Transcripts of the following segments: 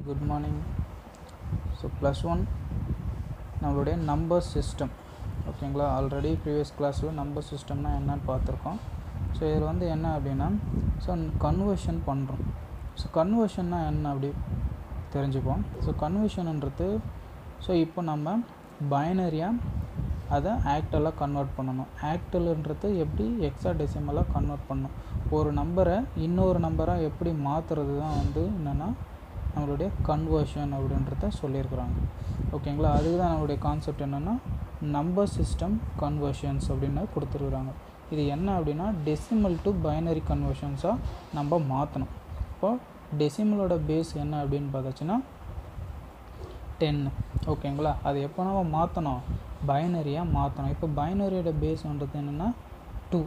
good morning so plus one நம்மளுடைய number system ஓகேங்களா already previous கிளாஸில் நம்பர் சிஸ்டம்னா என்னன்னு பார்த்துருக்கோம் ஸோ இதில் வந்து என்ன அப்படின்னா ஸோ கன்வர்ஷன் பண்ணுறோம் ஸோ கன்வர்ஷன்னா என்ன அப்படி தெரிஞ்சுப்போம் ஸோ கன்வர்ஷன்ன்றது ஸோ இப்போ நம்ம பைனரியாக அதை ஆக்டலாக கன்வெர்ட் பண்ணணும் ஆக்டல்ன்றது எப்படி எக்ஸா டெசிமலாக கன்வெர்ட் பண்ணணும் ஒரு நம்பரை இன்னொரு நம்பராக எப்படி மாற்றுறது தான் வந்து என்னென்னா நம்மளுடைய கன்வர்ஷன் அப்படின்றத சொல்லியிருக்கிறாங்க ஓகேங்களா அதுக்கு தான் நம்மளுடைய கான்செப்ட் என்னென்னா நம்பர் சிஸ்டம் கன்வர்ஷன்ஸ் அப்படின்னு கொடுத்துருக்குறாங்க இது என்ன அப்படின்னா டெசிமல் டு பைனரி கன்வர்ஷன்ஸாக நம்ம மாற்றணும் இப்போ டெசிமலோட பேஸ் என்ன அப்படின்னு பார்த்தாச்சுன்னா டென் ஓகேங்களா அது எப்போ நம்ம மாற்றணும் பைனரியாக மாற்றணும் இப்போ பைனரியோட பேஸ்ன்றது என்னென்னா டூ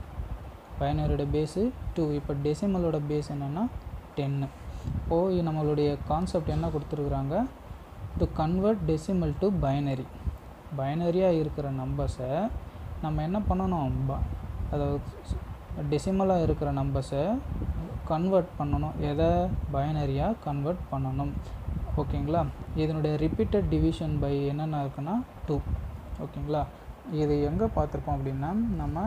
பைனரியோட பேஸு டூ இப்போ டெசிமலோட பேஸ் என்னென்னா டென்னு இப்போது நம்மளுடைய கான்செப்ட் என்ன கொடுத்துருக்குறாங்க to convert decimal to binary பைனரியாக இருக்கிற நம்பர்ஸை நம்ம என்ன பண்ணணும் ப அதாவது டெசிமலாக இருக்கிற நம்பர்ஸை கன்வெர்ட் பண்ணணும் எதை பைனரியாக கன்வெர்ட் பண்ணணும் ஓகேங்களா இதனுடைய ரிப்பீட்டட் டிவிஷன் பை என்னென்ன இருக்குன்னா டூ ஓகேங்களா இது எங்கே பார்த்துருப்போம் அப்படின்னா நம்ம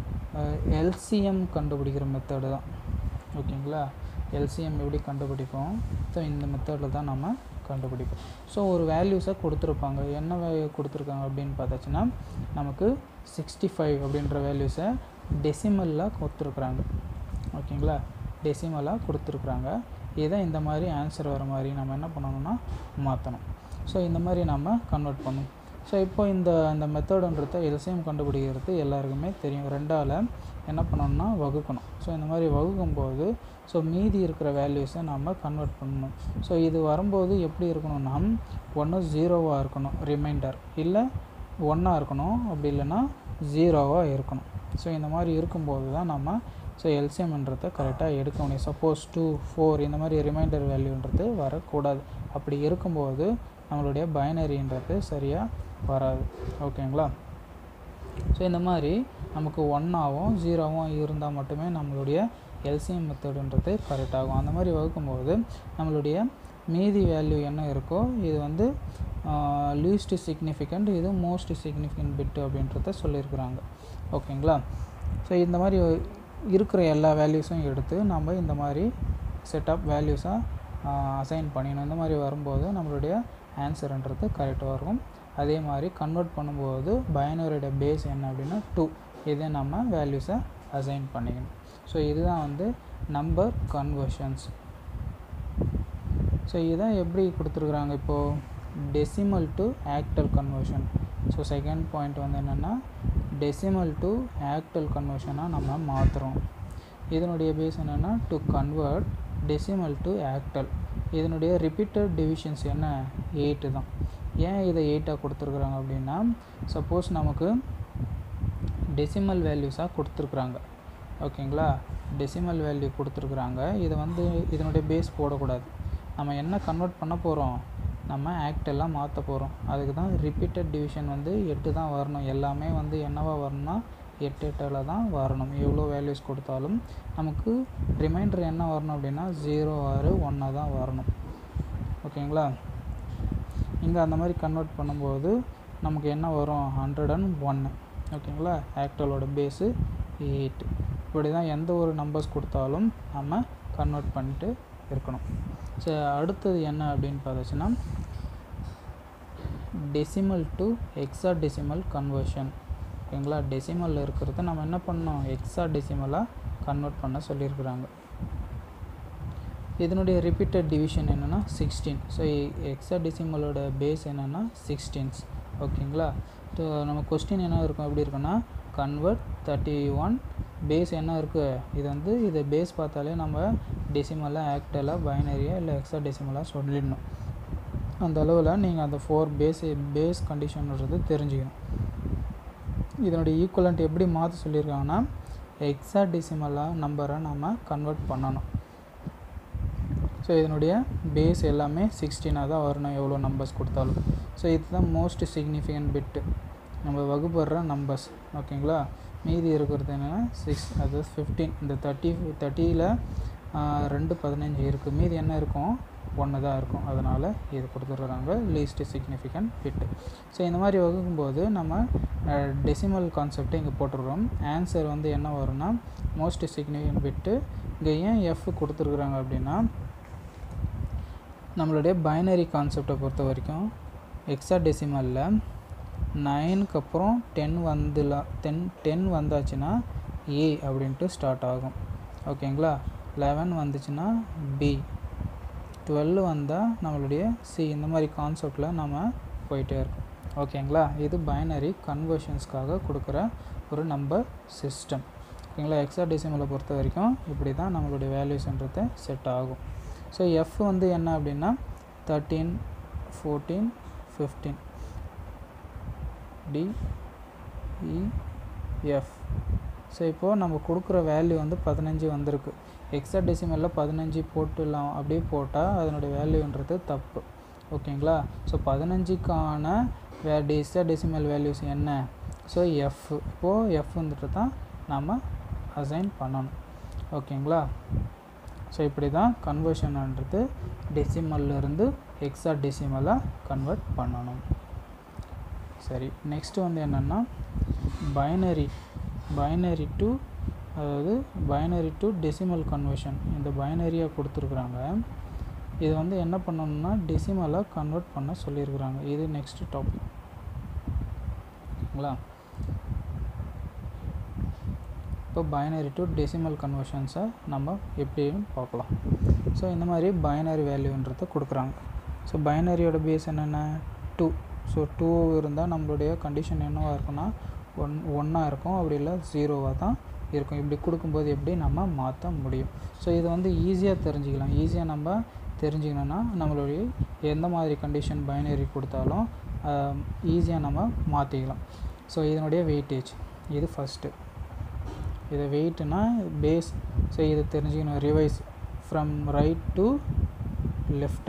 எல்சிஎம் கண்டுபிடிக்கிற மெத்தடு தான் ஓகேங்களா எல்சிஎம் எப்படி கண்டுபிடிப்போம் ஸோ இந்த மெத்தடில் தான் நம்ம கண்டுபிடிப்போம் ஸோ ஒரு வேல்யூஸை கொடுத்துருப்பாங்க என்ன வேல்யூ கொடுத்துருக்காங்க அப்படின்னு பார்த்தாச்சுன்னா நமக்கு சிக்ஸ்டி ஃபைவ் அப்படின்ற வேல்யூஸை டெசிமலில் கொடுத்துருக்குறாங்க ஓகேங்களா டெசிமலாக கொடுத்துருக்குறாங்க இதை இந்த மாதிரி ஆன்சர் வர மாதிரி நம்ம என்ன பண்ணணும்னா மாற்றணும் ஸோ இந்த மாதிரி நம்ம கன்வெர்ட் பண்ணணும் ஸோ இப்போ இந்த இந்த மெத்தடுன்றத எல்சிஎம் கண்டுபிடிக்கிறது எல்லாருக்குமே தெரியும் ரெண்டால் என்ன பண்ணணும்னா வகுக்கணும் ஸோ இந்த மாதிரி வகுக்கும்போது ஸோ மீதி இருக்கிற வேல்யூஸை நம்ம கன்வெர்ட் பண்ணணும் ஸோ இது வரும்போது எப்படி இருக்கணும்னா ஒன்று ஜீரோவாக இருக்கணும் ரிமைண்டர் இல்லை ஒன்னாக இருக்கணும் அப்படி இல்லைன்னா ஜீரோவாக இருக்கணும் ஸோ இந்த மாதிரி இருக்கும்போது தான் நம்ம ஸோ எல்சிஎம்ன்றதை கரெக்டாக எடுக்க முடியும் சப்போஸ் டூ ஃபோர் இந்த மாதிரி ரிமைண்டர் வேல்யூன்றது வரக்கூடாது அப்படி இருக்கும்போது நம்மளுடைய பைனரின்றது சரியாக வராது ஓகேங்களா ஸோ இந்த மாதிரி நமக்கு ஒன்னாகவும் ஜீரோவும் இருந்தால் மட்டுமே நம்மளுடைய எல்சிஎம் மெத்தடுன்றது கரெக்டாகும் அந்த மாதிரி வகுக்கும்போது நம்மளுடைய மீதி வேல்யூ என்ன இருக்கோ இது வந்து லீஸ்ட் சிக்னிஃபிகண்ட் இது மோஸ்ட் சிக்னிஃபிகண்ட் பிட்டு அப்படின்றத சொல்லியிருக்கிறாங்க ஓகேங்களா ஸோ இந்த மாதிரி இருக்கிற எல்லா வேல்யூஸும் எடுத்து நம்ம இந்த மாதிரி செட்டப் வேல்யூஸாக அசைன் பண்ணிடணும் இந்த மாதிரி வரும்போது நம்மளுடைய ஆன்சர்ன்றது கரெக்டாக வரும் அதே மாதிரி கன்வெர்ட் பண்ணும்போது பைனரியோட பேஸ் என்ன அப்படின்னா டூ இதை நம்ம வேல்யூஸை அசைன் பண்ணிக்கணும் ஸோ இதுதான் வந்து நம்பர் கன்வர்ஷன்ஸ் ஸோ இதான் எப்படி கொடுத்துருக்குறாங்க இப்போது decimal to octal conversion so second point வந்து என்னென்னா டெசிமல் டு ஆக்டல் கன்வர்ஷனாக நம்ம மாற்றுறோம் இதனுடைய பேஸ் என்னென்னா to convert decimal to octal இதனுடைய ரிப்பீட்டட் டிவிஷன்ஸ் என்ன எயிட்டு தான் ஏன் இதை எயிட்டாக கொடுத்துருக்குறாங்க அப்படின்னா சப்போஸ் நமக்கு டெசிமல் வேல்யூஸாக கொடுத்துருக்குறாங்க ஓகேங்களா டெசிமல் வேல்யூ கொடுத்துருக்குறாங்க இதை வந்து இதனுடைய பேஸ் போடக்கூடாது நம்ம என்ன கன்வெர்ட் பண்ண போகிறோம் நம்ம ஆக்ட் எல்லாம் மாற்ற போகிறோம் அதுக்கு தான் ரிப்பீட்டட் டிவிஷன் வந்து எட்டு தான் வரணும் எல்லாமே வந்து என்னவாக வரணும்னா எட்டு எட்டில் தான் வரணும் எவ்வளோ வேல்யூஸ் கொடுத்தாலும் நமக்கு ரிமைண்டர் என்ன வரணும் அப்படின்னா ஜீரோ ஆறு ஒன்னாக தான் வரணும் ஓகேங்களா இங்கே அந்த மாதிரி கன்வெர்ட் பண்ணும்போது நமக்கு என்ன வரும் ஹண்ட்ரட் அண்ட் ஒன்று ஓகேங்களா ஆக்டலோட பேஸு எயிட் இப்படி தான் எந்த ஒரு நம்பர்ஸ் கொடுத்தாலும் நம்ம கன்வெர்ட் பண்ணிட்டு இருக்கணும் ஸோ அடுத்தது என்ன அப்படின்னு பார்த்துச்சுன்னா decimal to hexadecimal conversion ஓகேங்களா டெசிமலில் இருக்கிறத நம்ம என்ன பண்ணோம் எக்ஸா டெசிமலாக கன்வெர்ட் பண்ண சொல்லியிருக்கிறாங்க இதனுடைய ரிப்பீட்டட் டிவிஷன் என்னென்னா சிக்ஸ்டீன் ஸோ எக்ஸா டெசிமலோட பேஸ் என்னென்னா சிக்ஸ்டீன்ஸ் ஓகேங்களா ஸோ நம்ம கொஸ்டின் என்ன இருக்கும் எப்படி இருக்குன்னா கன்வெர்ட் தேர்ட்டி ஒன் பேஸ் என்ன இருக்குது இது வந்து இதை பேஸ் பார்த்தாலே நம்ம டெசிமலாக ஆக்டலாக பைனரியாக இல்லை எக்ஸா டெசிமலாக சொல்லிடணும் அந்த அளவில் நீங்கள் அந்த ஃபோர் பேஸ் பேஸ் கண்டிஷன்ன்றது தெரிஞ்சுக்கணும் இதனுடைய ஈக்குவலண்ட் எப்படி மாற்ற சொல்லியிருக்காங்கன்னா எக்ஸா டெசிமலாக நம்பரை நம்ம கன்வெர்ட் பண்ணணும் ஸோ இதனுடைய பேஸ் எல்லாமே சிக்ஸ்டீனாக தான் வரணும் எவ்வளோ நம்பர்ஸ் கொடுத்தாலும் ஸோ இதுதான் மோஸ்ட் சிக்னிஃபிகண்ட் பிட்டு நம்ம வகுப்படுற நம்பர்ஸ் ஓகேங்களா மீதி இருக்கிறது என்னென்னா சிக்ஸ் அதாவது ஃபிஃப்டீன் இந்த தேர்ட்டி தேர்ட்டியில் ரெண்டு பதினஞ்சு இருக்குது மீதி என்ன இருக்கும் ஒன்று தான் இருக்கும் அதனால் இது கொடுத்துட்றாங்க லீஸ்ட் சிக்னிஃபிகண்ட் பிட்டு ஸோ இந்த மாதிரி வகுக்கும்போது நம்ம டெசிமல் கான்செப்டை இங்கே போட்டுருக்கோம் ஆன்சர் வந்து என்ன வரும்னா மோஸ்ட் சிக்னிஃபிகண்ட் பிட்டு இங்கே ஏன் எஃப் கொடுத்துருக்குறாங்க அப்படின்னா நம்மளுடைய பைனரி கான்செப்டை பொறுத்த வரைக்கும் எக்ஸா டெசிமலில் நைனுக்கு அப்புறம் டென் வந்துல டென் டென் வந்தாச்சுன்னா ஏ அப்படின்ட்டு ஸ்டார்ட் ஆகும் ஓகேங்களா லெவன் வந்துச்சுன்னா பி டுவெல் வந்தால் நம்மளுடைய சி இந்த மாதிரி கான்செப்டில் நம்ம போயிட்டே இருக்கோம் ஓகேங்களா இது பைனரி கன்வர்ஷன்ஸ்க்காக கொடுக்குற ஒரு நம்பர் சிஸ்டம் ஓகேங்களா எக்ஸா டெசிமலை பொறுத்த வரைக்கும் இப்படி தான் நம்மளுடைய வேல்யூஸ்ன்றது செட் ஆகும் ஸோ எஃப் வந்து என்ன அப்படின்னா thirteen fourteen fifteen D E F so இப்போது நம்ம கொடுக்குற வேல்யூ வந்து பதினஞ்சு வந்திருக்கு எக்ஸா டெசிமலில் பதினஞ்சு போட்டுலாம் அப்படியே போட்டால் அதனுடைய வேல்யூன்றது தப்பு ஓகேங்களா ஸோ பதினஞ்சுக்கான வே எக்ஸா டெசிமல் வேல்யூஸ் என்ன ஸோ எஃப் இப்போது எஃப் வந்துட்டு தான் நம்ம அசைன் பண்ணணும் ஓகேங்களா ஸோ இப்படி தான் கன்வர்ஷன்ன்றது டெசிமல்லேருந்து எக்ஸா டெசிமலாக கன்வெர்ட் பண்ணணும் சரி நெக்ஸ்ட் வந்து என்னென்னா பைனரி பைனரி டு அதாவது பைனரி டு டெசிமல் கன்வர்ஷன் இந்த பைனரியாக கொடுத்துருக்குறாங்க இது வந்து என்ன பண்ணணும்னா டெசிமலாக கன்வெர்ட் பண்ண சொல்லியிருக்கிறாங்க இது நெக்ஸ்ட் டாபிக் ஓகேங்களா இப்போ பைனரி டு டெசிமல் கன்வர்ஷன்ஸை நம்ம எப்படின்னு பார்க்கலாம் ஸோ இந்த மாதிரி பைனரி வேல்யூன்றதை கொடுக்குறாங்க ஸோ பைனரியோட பேஸ் என்னென்ன டூ ஸோ டூ இருந்தால் நம்மளுடைய கண்டிஷன் என்னவாக இருக்குன்னா ஒன் ஒன்னாக இருக்கும் அப்படி இல்லை ஜீரோவாக தான் இருக்கும் இப்படி கொடுக்கும்போது எப்படி நம்ம மாற்ற முடியும் ஸோ இது வந்து ஈஸியாக தெரிஞ்சுக்கலாம் ஈஸியாக நம்ம தெரிஞ்சுக்கணுன்னா நம்மளுடைய எந்த மாதிரி கண்டிஷன் பைனரி கொடுத்தாலும் ஈஸியாக நம்ம மாற்றிக்கலாம் ஸோ இதனுடைய வெயிட்டேஜ் இது ஃபஸ்ட்டு இது வெயிட்னா பேஸ் ஸோ இது தெரிஞ்சுக்கணும் revise from right to left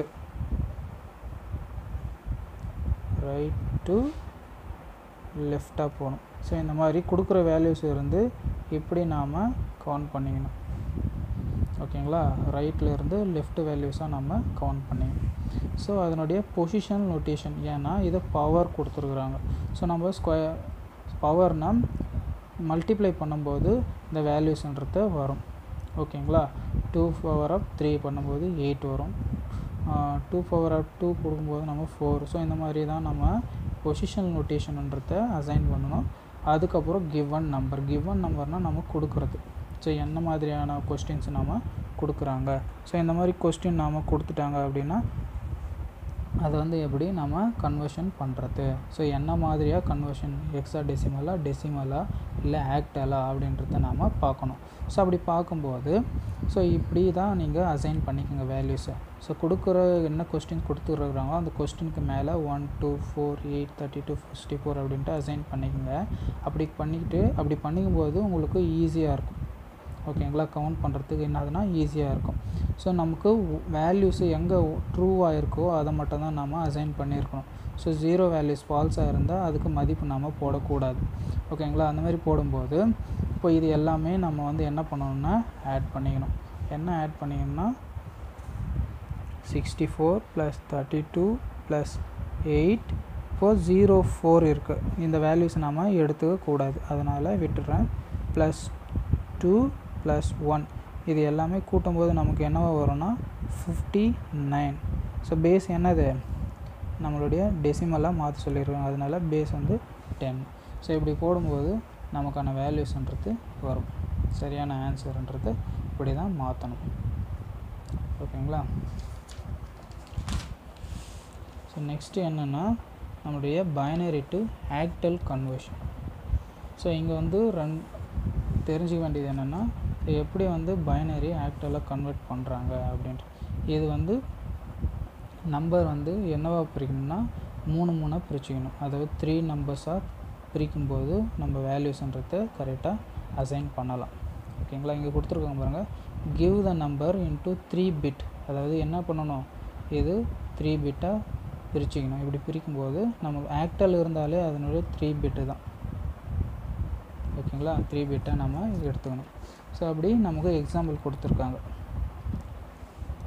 right to லெஃப்டாக போகணும் ஸோ இந்த மாதிரி கொடுக்குற வேல்யூஸ் இருந்து இப்படி நாம் கவுண்ட் பண்ணிக்கணும் ஓகேங்களா ரைட்டில் இருந்து லெஃப்ட் வேல்யூஸாக நம்ம கவுண்ட் பண்ணிக்கணும் ஸோ அதனுடைய பொசிஷன் நோட்டேஷன் ஏன்னா இதை பவர் கொடுத்துருக்குறாங்க ஸோ நம்ம ஸ்கொயர் பவர்னால் மல்டிப்ளை பண்ணும்போது இந்த வேல்யூஸ்ன்றது வரும் ஓகேங்களா டூ பவர் ஆஃப் த்ரீ பண்ணும்போது எயிட் வரும் டூ பவர் ஆஃப் டூ கொடுக்கும்போது நம்ம ஃபோர் ஸோ இந்த மாதிரி தான் நம்ம பொசிஷன் நோட்டேஷன்ன்றத அசைன் பண்ணணும் அதுக்கப்புறம் கிவன் நம்பர் கிவன் நம்பர்னால் நம்ம கொடுக்குறது ஸோ என்ன மாதிரியான கொஸ்டின்ஸ் நாம் கொடுக்குறாங்க ஸோ இந்த மாதிரி கொஸ்டின் நாம் கொடுத்துட்டாங்க அப்படின்னா அதை வந்து எப்படி நம்ம கன்வர்ஷன் பண்ணுறது ஸோ என்ன மாதிரியாக கன்வர்ஷன் எக்ஸா டெசிமலா டெசிமலா இல்லை ஆக்டலா அப்படின்றத நாம் பார்க்கணும் ஸோ அப்படி பார்க்கும்போது ஸோ இப்படி தான் நீங்கள் அசைன் பண்ணிக்கோங்க வேல்யூஸை ஸோ கொடுக்குற என்ன கொஸ்டின் கொடுத்துருக்குறாங்களோ அந்த கொஸ்டினுக்கு மேலே one two four eight thirty two fifty four அப்படின்ட்டு அசைன் பண்ணிக்கோங்க அப்படி பண்ணிக்கிட்டு அப்படி பண்ணிக்கும்போது உங்களுக்கு ஈஸியாக இருக்கும் ஓகேங்களா கவுண்ட் பண்ணுறதுக்கு என்னதுன்னா ஈஸியாக இருக்கும் ஸோ நமக்கு வேல்யூஸு எங்கே ட்ரூவாக இருக்கோ அதை மட்டும் தான் நம்ம அசைன் பண்ணியிருக்கணும் ஸோ ஜீரோ வேல்யூஸ் ஃபால்ஸாக இருந்தால் அதுக்கு மதிப்பு நம்ம போடக்கூடாது ஓகேங்களா அந்த மாதிரி போடும்போது இப்போ இது எல்லாமே நம்ம வந்து என்ன பண்ணணும்னா ஆட் பண்ணிக்கணும் என்ன ஆட் பண்ணிக்கணும்னா sixty four plus thirty two plus eight four zero four இருக்குது இந்த வேல்யூஸ் நம்ம எடுத்துக்க கூடாது அதனால் விட்டுறேன் ப்ளஸ் டூ ப்ளஸ் ஒன் இது எல்லாமே கூட்டும்போது நமக்கு என்னவா வரும்னா ஃபிஃப்டி நைன் ஸோ பேஸ் என்னது நம்மளுடைய டெசிமலாக மாற்ற சொல்லியிருக்காங்க அதனால பேஸ் வந்து டென் ஸோ இப்படி போடும்போது நமக்கான வேல்யூஸ்ன்றது வரும் சரியான ஆன்சர்ன்றது இப்படி தான் மாற்றணும் ஓகேங்களா ஸோ நெக்ஸ்ட்டு என்னென்னா நம்மளுடைய binary to octal conversion so இங்கே வந்து ரன் தெரிஞ்சுக்க வேண்டியது என்னென்னா எப்படி வந்து பைனரி ஆக்டலாக கன்வெர்ட் பண்ணுறாங்க அப்படின்ட்டு இது வந்து நம்பர் வந்து என்னவா பிரிக்கணும்னா மூணு மூணாக பிரிச்சுக்கணும் அதாவது த்ரீ நம்பர்ஸாக பிரிக்கும்போது நம்ம வேல்யூஸ்ன்றதை கரெக்டாக அசைன் பண்ணலாம் ஓகேங்களா இங்கே கொடுத்துருக்காங்க பாருங்கள் give the number into three bit அதாவது என்ன பண்ணணும் இது த்ரீ பிட்டாக பிரிச்சுக்கணும் இப்படி பிரிக்கும்போது நம்ம ஆக்டல் இருந்தாலே அதனுடைய த்ரீ பிட்டு தான் ஓகேங்களா த்ரீ பிட்டை நம்ம இது எடுத்துக்கணும் ஸோ அப்படி நமக்கு எக்ஸாம்பிள் கொடுத்துருக்காங்க ஸோ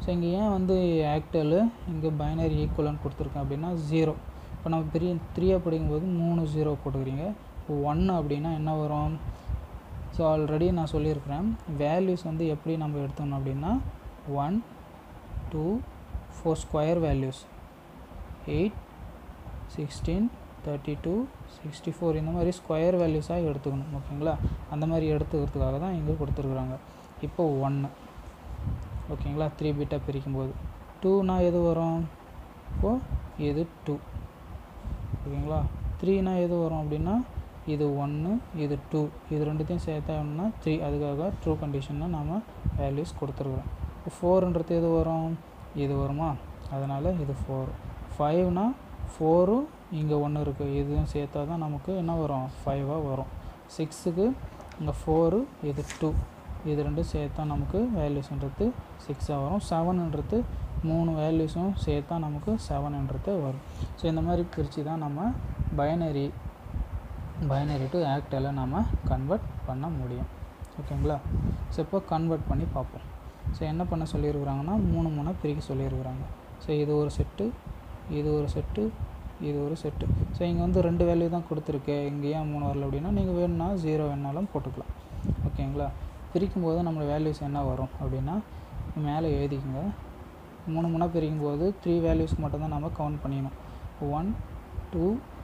இங்கே ஏன் வந்து ஆக்டல் இங்கே பைனரி ஈக்குவலன்னு கொடுத்துருக்கேன் அப்படின்னா ஜீரோ இப்போ நம்ம பெரிய த்ரீயாக படிக்கும்போது மூணு ஜீரோ போட்டுக்கிறீங்க இப்போ ஒன்று அப்படின்னா என்ன வரும் ஸோ ஆல்ரெடி நான் சொல்லியிருக்கிறேன் வேல்யூஸ் வந்து எப்படி நம்ம எடுத்தோம் அப்படின்னா one two four square values eight sixteen thirty two sixty four இந்த மாதிரி ஸ்கொயர் வேல்யூஸாக எடுத்துக்கணும் ஓகேங்களா அந்த மாதிரி எடுத்துக்கிறதுக்காக தான் இங்கே கொடுத்துருக்குறாங்க இப்போ ஒன்று ஓகேங்களா த்ரீ பிட்டாக பிரிக்கும்போது டூனா எது வரும் இப்போது இது டூ ஓகேங்களா த்ரீனா எது வரும் அப்படின்னா இது ஒன்று இது டூ இது ரெண்டுத்தையும் சேர்த்தா ஒன்றுனா த்ரீ அதுக்காக ட்ரூ கண்டிஷனில் நாம் வேல்யூஸ் கொடுத்துருக்குறோம் இப்போ ஃபோருன்றது எது வரும் இது வருமா அதனால் இது ஃபோர் ஃபைவ்னா ஃபோரும் இங்கே ஒன்று இருக்குது இதுவும் சேர்த்தா தான் நமக்கு என்ன வரும் ஃபைவாக வரும் சிக்ஸுக்கு இங்கே ஃபோரு இது டூ இது ரெண்டும் சேர்த்தா நமக்கு வேல்யூஸ்ன்றது சிக்ஸாக வரும் செவன்ன்றது மூணு வேல்யூஸும் சேர்த்தா நமக்கு செவன்ன்றது வரும் ஸோ இந்த மாதிரி பிரித்து தான் நம்ம பைனரி பைனரி டு ஆக்டெல்லாம் நம்ம கன்வெர்ட் பண்ண முடியும் ஓகேங்களா ஸோ இப்போ கன்வெர்ட் பண்ணி பார்ப்போம் ஸோ என்ன பண்ண சொல்லியிருக்கிறாங்கன்னா மூணு மூணாக பிரிக்க சொல்லியிருக்கிறாங்க ஸோ இது ஒரு செட்டு இது ஒரு செட்டு இது ஒரு செட்டு ஸோ இங்கே வந்து ரெண்டு வேல்யூ தான் கொடுத்துருக்கு இங்கே ஏன் மூணு வரல அப்படின்னா நீங்கள் வேணும்னா ஜீரோ வேணாலும் போட்டுக்கலாம் ஓகேங்களா பிரிக்கும் போது நம்ம வேல்யூஸ் என்ன வரும் அப்படின்னா மேலே எழுதிக்கங்க மூணு மூணாக பிரிக்கும் போது த்ரீ வேல்யூஸ்க்கு மட்டும்தான் நம்ம கவுண்ட் பண்ணிக்கணும் one two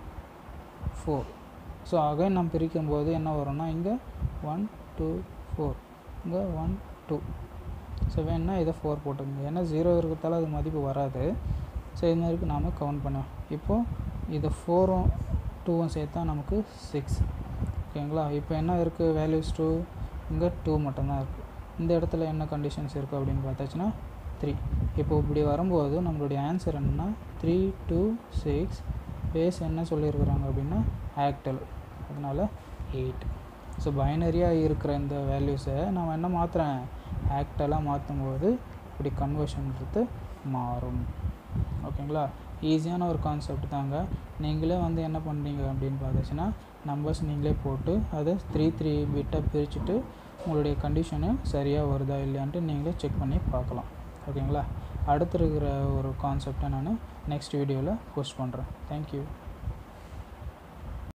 four so again நம்ம பிரிக்கும் போது என்ன வரும்னா இங்கே ஒன் டூ ஃபோர் இங்கே ஒன் டூ ஸோ வேணுன்னா இதை ஃபோர் போட்டுக்கோங்க ஏன்னா ஜீரோ இருக்கிறதால அது மதிப்பு வராது ஸோ இது மாதிரி நாம் கவுண்ட் பண்ணுவோம் இப்போது இதை ஃபோரும் டூவும் சேர்த்தா நமக்கு சிக்ஸ் ஓகேங்களா இப்போ என்ன இருக்குது வேல்யூஸ் டூ இங்கே டூ மட்டும்தான் இருக்குது இந்த இடத்துல என்ன கண்டிஷன்ஸ் இருக்குது அப்படின்னு பார்த்தாச்சுன்னா த்ரீ இப்போ இப்படி வரும்போது நம்மளுடைய ஆன்சர் என்னென்னா த்ரீ டூ சிக்ஸ் பேஸ் என்ன சொல்லியிருக்கிறாங்க அப்படின்னா ஆக்டல் அதனால் எயிட் ஸோ பைனரியாக இருக்கிற இந்த வேல்யூஸை நம்ம என்ன மாற்றுறேன் ஆக்டலாக மாற்றும் போது இப்படி கன்வர்ஷன்றது மாறும் ஓகேங்களா ஈஸியான ஒரு கான்செப்ட் தாங்க நீங்களே வந்து என்ன பண்ணுறீங்க அப்படின்னு பார்த்துச்சுன்னா நம்பர்ஸ் நீங்களே போட்டு அதை த்ரீ த்ரீ பிட்டாக பிரிச்சுட்டு உங்களுடைய கண்டிஷனு சரியாக வருதா இல்லையான்ட்டு நீங்களே செக் பண்ணி பார்க்கலாம் ஓகேங்களா அடுத்து இருக்கிற ஒரு கான்செப்டை நான் நெக்ஸ்ட் வீடியோவில் போஸ்ட் பண்ணுறேன் தேங்க்யூ